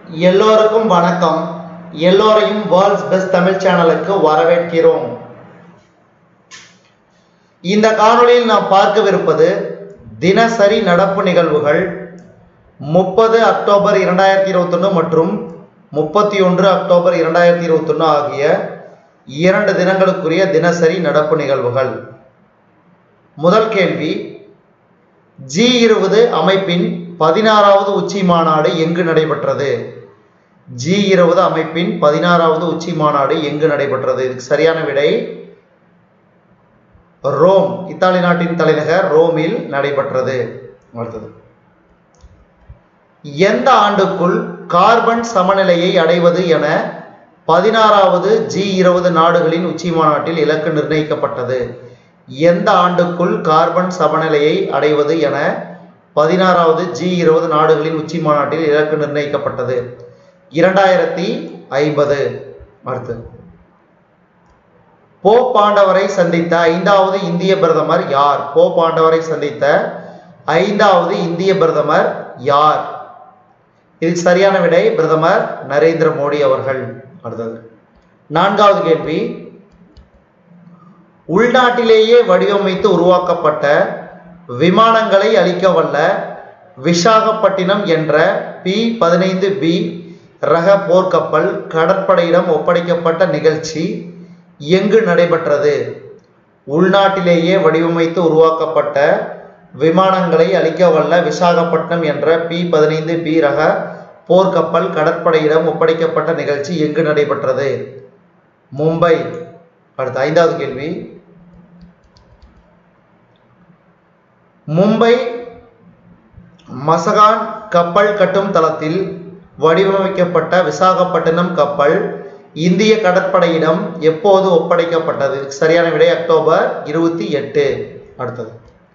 எல்லோருக்கும் வணக்கம் எல்லோரையும் வேர்ல்ட்ஸ் பெஸ்ட் தமிழ் சேனலுக்கு வரவேற்கிறோம் இந்த காணொளியில் நாம் பார்க்கவிருப்பது தினசரி நடப்பு நிகழ்வுகள் முப்பது அக்டோபர் இரண்டாயிரத்தி இருபத்தொன்று மற்றும் முப்பத்தி ஒன்று அக்டோபர் இரண்டாயிரத்தி இருபத்தொன்று ஆகிய இரண்டு தினங்களுக்குரிய தினசரி நடப்பு நிகழ்வுகள் முதல் கேள்வி ஜி இருபது அமைப்பின் பதினாறாவது உச்சி மாநாடு எங்கு நடைபெற்றது ஜி இருபது அமைப்பின் பதினாறாவது உச்சி மாநாடு எங்கு நடைபெற்றது இதுக்கு சரியான விடை ரோம் இத்தாலி நாட்டின் தலைநகர் ரோமில் நடைபெற்றது அடுத்தது எந்த ஆண்டுக்குள் கார்பன் சமநிலையை அடைவது என பதினாறாவது ஜி இருபது நாடுகளின் உச்சி மாநாட்டில் இலக்கு நிர்ணயிக்கப்பட்டது எந்த ஆண்டுக்குள் கார்பன் சமநிலையை அடைவது என பதினாறாவது ஜி இருபது நாடுகளின் உச்சி மாநாட்டில் இலக்கு நிர்ணயிக்கப்பட்டது இரண்டாயிரத்தி ஐம்பது அடுத்து போ பாண்டவரை சந்தித்த ஐந்தாவது இந்திய பிரதமர் யார் போ பாண்டவரை சந்தித்த ஐந்தாவது இந்திய பிரதமர் யார் இதுக்கு சரியான விடை பிரதமர் நரேந்திர மோடி அவர்கள் அடுத்தது நான்காவது கேள்வி உள்நாட்டிலேயே வடிவமைத்து உருவாக்கப்பட்ட விமானங்களை அளிக்க வல்ல விசாகப்பட்டினம் என்ற பி பதினைந்து பி ரக போர்க்கப்பல் கடற்படையிடம் ஒப்படைக்கப்பட்ட நிகழ்ச்சி எங்கு நடைபெற்றது உள்நாட்டிலேயே வடிவமைத்து உருவாக்கப்பட்ட விமானங்களை அளிக்க வல்ல விசாகப்பட்டினம் என்ற பி பதினைந்து பி ரக போர்க்கப்பல் கடற்படையிடம் ஒப்படைக்கப்பட்ட நிகழ்ச்சி எங்கு நடைபெற்றது மும்பை அடுத்த ஐந்தாவது கேள்வி மும்பை மசகான் கப்பல் கட்டும் தளத்தில் வடிவமைக்கப்பட்ட விசாகப்பட்டினம் கப்பல் இந்திய கடற்படையிடம் எப்போது ஒப்படைக்கப்பட்டது இதுக்கு சரியான விடை அக்டோபர் இருபத்தி எட்டு அடுத்தது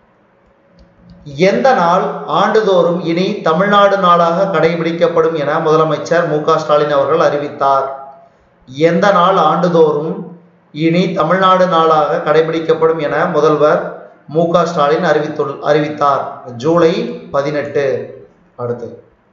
எந்த நாள் ஆண்டுதோறும் இனி தமிழ்நாடு நாளாக கடைபிடிக்கப்படும் என முதலமைச்சர் மு க ஸ்டாலின் அவர்கள் அறிவித்தார் எந்த நாள் ஆண்டுதோறும் இனி தமிழ்நாடு நாளாக கடைபிடிக்கப்படும் என முதல்வர் மு க ஸ்டாலின் அறிவித்துள் அறிவித்தார் ஜூலை பதினெட்டு அடுத்து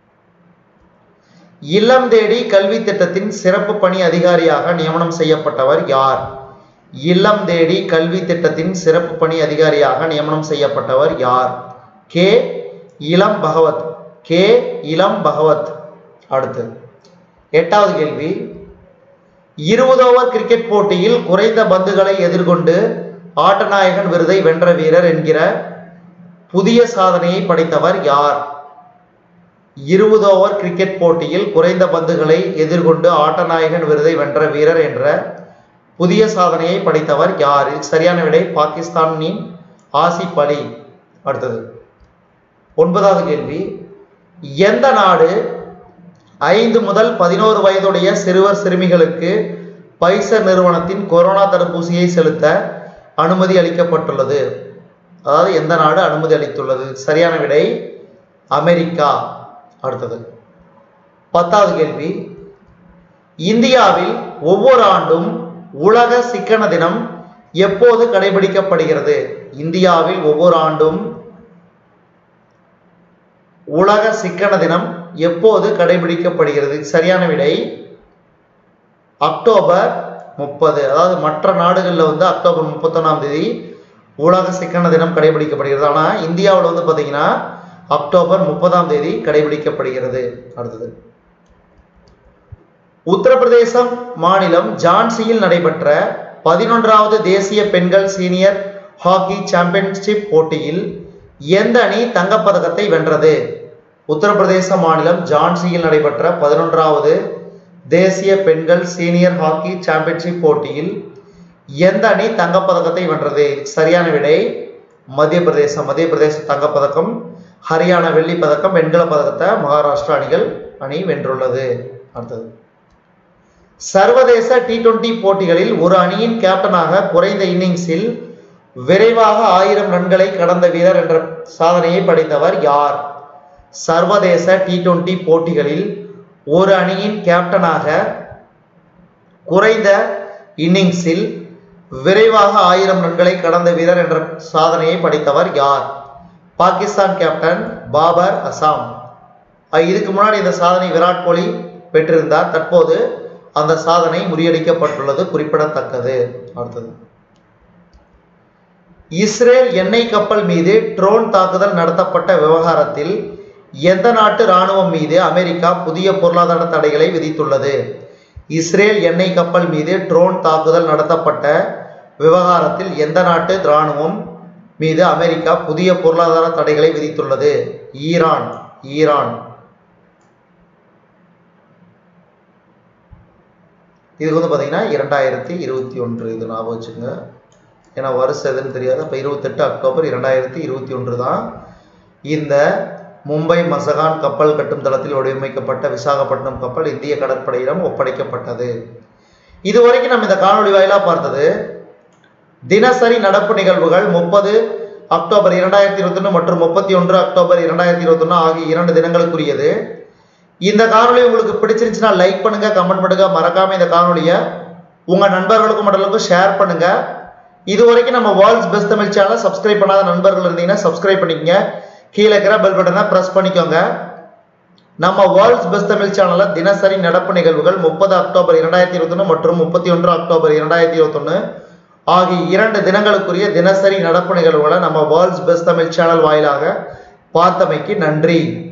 இல்லம் தேடி கல்வி திட்டத்தின் சிறப்பு பணி அதிகாரியாக நியமனம் செய்யப்பட்டவர் யார் இல்லம் தேடி கல்வி திட்டத்தின் சிறப்பு பணி அதிகாரியாக நியமனம் செய்யப்பட்டவர் யார் கே இளம் பகவத் கே இளம் பகவத் அடுத்து எட்டாவது கேள்வி இருபது ஓவர் கிரிக்கெட் போட்டியில் குறைந்த பந்துகளை எதிர்கொண்டு ஆட்டநாயகன் விருதை வென்ற வீரர் என்கிற புதிய சாதனையை படைத்தவர் யார் இருபது ஓவர் கிரிக்கெட் போட்டியில் குறைந்த பந்துகளை எதிர்கொண்டு ஆட்டநாயகன் விருதை வென்ற வீரர் என்ற புதிய சாதனையை படைத்தவர் யார் இதுக்கு சரியான விடை பாகிஸ்தானின் ஆசிப் அலி அடுத்தது ஒன்பதாவது கேள்வி எந்த நாடு ஐந்து முதல் பதினோரு வயதுடைய சிறுவர் சிறுமிகளுக்கு பைசர் நிறுவனத்தின் கொரோனா தடுப்பூசியை செலுத்த அனுமதி அளிக்கப்பட்டுள்ளது அதாவது எந்த நாடு அனுமதி அளித்துள்ளது சரியான விடை அமெரிக்கா அடுத்தது பத்தாவது கேள்வி இந்தியாவில் ஒவ்வொரு ஆண்டும் உலக சிக்கன தினம் எப்போது கடைபிடிக்கப்படுகிறது இந்தியாவில் ஒவ்வொரு ஆண்டும் உலக சிக்கன தினம் எப்போது கடைபிடிக்கப்படுகிறது சரியான விடை அக்டோபர் முப்பது அதாவது மற்ற நாடுகளில் வந்து அக்டோபர் முப்பத்தொன்னாம் தேதி உலக சிக்கன தினம் கடைபிடிக்கப்படுகிறது ஆனால் இந்தியாவில் வந்து பார்த்தீங்கன்னா அக்டோபர் முப்பதாம் தேதி கடைபிடிக்கப்படுகிறது அடுத்தது உத்தரப்பிரதேசம் மாநிலம் ஜான்சியில் நடைபெற்ற பதினொன்றாவது தேசிய பெண்கள் சீனியர் ஹாக்கி சாம்பியன்ஷிப் போட்டியில் எந்த அணி தங்கப்பதக்கத்தை வென்றது உத்தரப்பிரதேச மாநிலம் ஜான்சியில் நடைபெற்ற பதினொன்றாவது தேசிய பெண்கள் சீனியர் ஹாக்கி சாம்பியன்ஷிப் போட்டியில் எந்த அணி தங்கப்பதக்கத்தை வென்றது சரியான விடை மத்திய பிரதேசம் மத்திய பிரதேச தங்கப்பதக்கம் ஹரியானா வெள்ளி பதக்கம் வெண்கல பதக்கத்தை மகாராஷ்டிரா அணிகள் அணி வென்றுள்ளது அடுத்தது சர்வதேச டி டுவெண்டி போட்டிகளில் ஒரு அணியின் கேப்டனாக குறைந்த இன்னிங்ஸில் விரைவாக ஆயிரம் ரன்களை கடந்த வீரர் என்ற சாதனையை படைத்தவர் யார் சர்வதேச டி டுவெண்டி போட்டிகளில் ஒரு அணியின் கேப்டனாக குறைந்த இன்னிங்ஸில் விரைவாக ஆயிரம் ரன்களை கடந்த வீரர் என்ற சாதனையை படைத்தவர் யார் பாகிஸ்தான் கேப்டன் பாபர் அசாம் அஹ் இதுக்கு முன்னாடி இந்த சாதனை விராட் கோலி பெற்றிருந்தார் தற்போது அந்த சாதனை முறியடிக்கப்பட்டுள்ளது குறிப்பிடத்தக்கது அடுத்தது இஸ்ரேல் எண்ணெய் கப்பல் மீது ட்ரோன் தாக்குதல் நடத்தப்பட்ட விவகாரத்தில் எந்த நாட்டு ராணுவம் மீது அமெரிக்கா புதிய பொருளாதார தடைகளை விதித்துள்ளது இஸ்ரேல் எண்ணெய் கப்பல் மீது ட்ரோன் தாக்குதல் நடத்தப்பட்ட விவகாரத்தில் எந்த நாட்டு ராணுவம் மீது அமெரிக்கா புதிய பொருளாதார தடைகளை விதித்துள்ளது ஈரான் ஈரான் இதுக்கு வந்து பார்த்தீங்கன்னா இரண்டாயிரத்தி இருபத்தி ஒன்று இது ஞாபகம் வச்சுக்கோங்க ஏன்னா வருஷம் எதுன்னு தெரியாது அப்போ இருபத்தெட்டு அக்டோபர் இரண்டாயிரத்தி இருபத்தி ஒன்று தான் இந்த மும்பை மசகான் கப்பல் கட்டும் தளத்தில் வடிவமைக்கப்பட்ட விசாகப்பட்டினம் கப்பல் இந்திய கடற்படையிடம் ஒப்படைக்கப்பட்டது இதுவரைக்கும் நம்ம இந்த காணொளி வாயிலாக பார்த்தது தினசரி நடப்பு நிகழ்வுகள் முப்பது அக்டோபர் இரண்டாயிரத்தி இருபத்தொன்று மற்றும் முப்பத்தி ஒன்று அக்டோபர் இரண்டாயிரத்தி இருபத்தொன்று ஆகிய இரண்டு தினங்களுக்குரியது இந்த காணொளி உங்களுக்கு பிடிச்சிருந்துச்சுன்னா லைக் பண்ணுங்க கமெண்ட் பண்ணுங்க மறக்காம இந்த காணொளியை உங்க நண்பர்களுக்கும் மற்றவங்களுக்கும் ஷேர் பண்ணுங்க இது வரைக்கும் நம்ம வேர்ல்ட்ஸ் பெஸ்ட் தமிழ் சேனலை சப்ஸ்கிரைப் பண்ணாத நண்பர்கள் இருந்தீங்கன்னா சப்ஸ்கிரைப் பண்ணிக்கங்க கீழே இருக்கிற பெல் பட்டனை ப்ரெஸ் பண்ணிக்கோங்க நம்ம வேர்ல்ட்ஸ் பெஸ்ட் தமிழ் சேனல்ல தினசரி நடப்பு நிகழ்வுகள் முப்பது அக்டோபர் இரண்டாயிரத்தி இருபத்தொன்று மற்றும் முப்பத்தி ஒன்று அக்டோபர் இரண்டாயிரத்தி இருபத்தொன்று ஆகிய இரண்டு தினங்களுக்குரிய தினசரி நடப்பு நிகழ்வுகளை நம்ம வேர்ல்ட்ஸ் பெஸ்ட் தமிழ் சேனல் வாயிலாக பார்த்தமைக்கு நன்றி